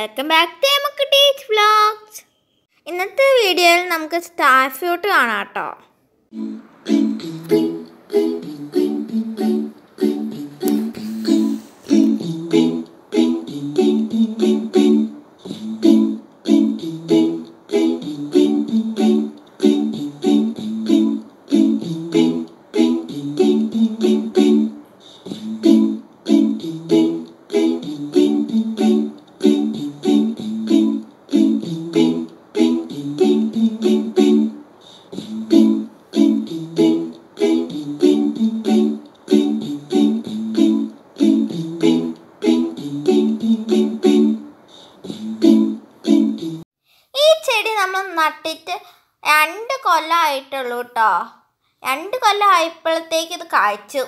welcome back to നമുക്ക് teach vlogs ഇന്നത്തെ വീഡിയോയിൽ നമുക്ക് സ്റ്റാർ ഫ്രൂട്ട് കാണാം കേട്ടോ ഈ ചെടി നമ്മൾ നട്ടിട്ട് രണ്ട് കൊല്ലം ആയിട്ടുള്ളൂ കേട്ടോ രണ്ട് കൊല്ലം ആയപ്പോഴത്തേക്ക് ഇത് കായ്ച്ചു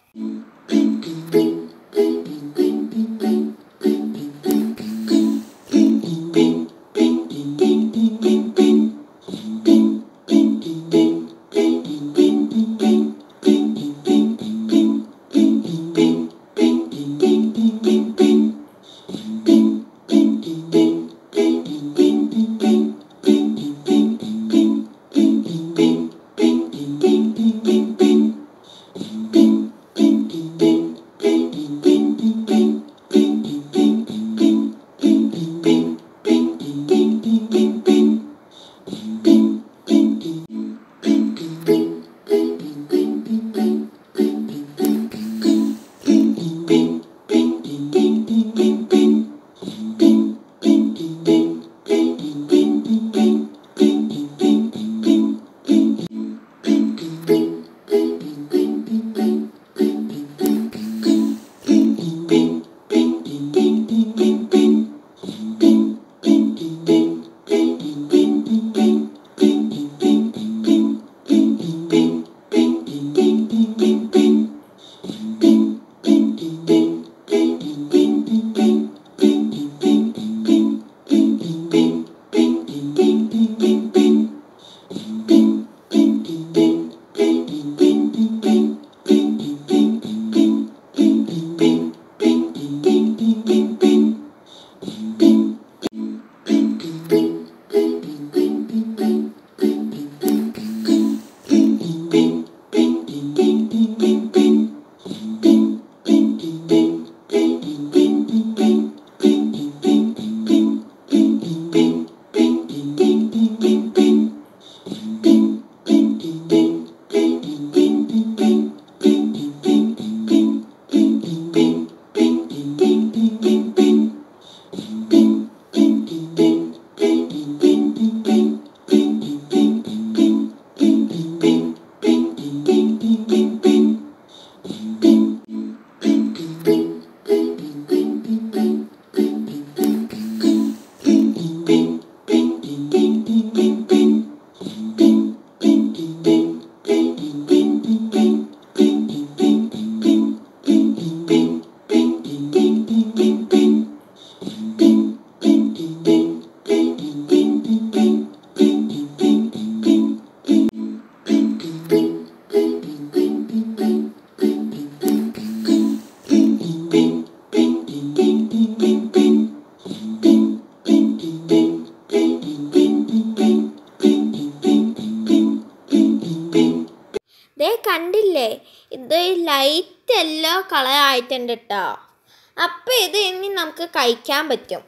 ദേ കണ്ടില്ലേ ഇത് ലൈറ്റ് യെല്ലോ കളർ ആയിട്ടുണ്ട് കേട്ടോ അപ്പം ഇത് ഇനി നമുക്ക് കഴിക്കാൻ പറ്റും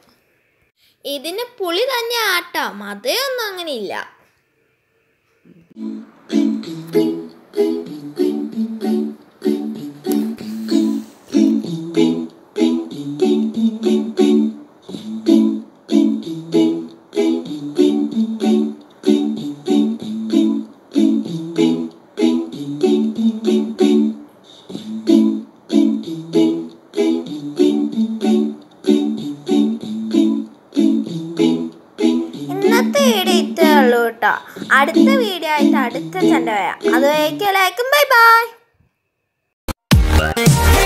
ഇതിന് പുളി തന്നെ ആട്ടോ മധുരമൊന്നും അങ്ങനെ ഇല്ല ഇന്നത്തെ വീഡിയോ ഇത്രേ ഉള്ളൂ കേട്ടോ അടുത്ത വീഡിയോ ആയിട്ട് അടുത്ത ചണ്ട വരാം അതുവരേക്കും ലൈക്കും ബൈ ബൈ